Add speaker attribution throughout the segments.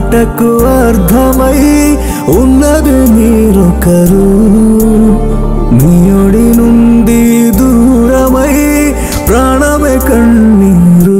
Speaker 1: మాటకు అర్థమై ఉన్నది మీరొకరు మీయొడి నుండి దూరమై ప్రాణమే కన్నీరు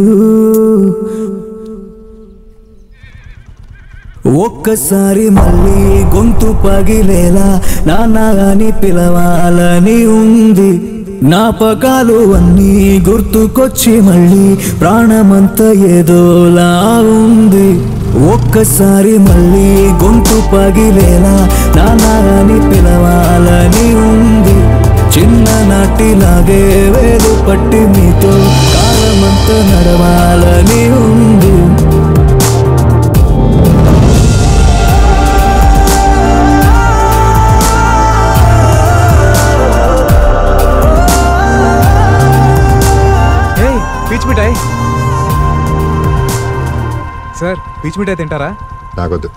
Speaker 1: ఒక్కసారి మళ్ళీ గొంతు పగిలేలా నాన్న అని పిలవాలని ఉంది జ్ఞాపకాలు అన్నీ గుర్తుకొచ్చి మళ్ళీ ప్రాణమంతా ఏదోలా ఉంది ఒక్కసారి మళ్ళీ గొంతు పగిలేలా నాన్న అని పిలవాలని ఉంది చిన్ననాటిలాగే వేలు పట్టి మీతో కాలమంతా నడవాలని ఉంది
Speaker 2: ఏయ్ పీచ్ మిఠాయి సార్ పీచ్ మిఠాయి తింటారా
Speaker 3: నాకొద్దు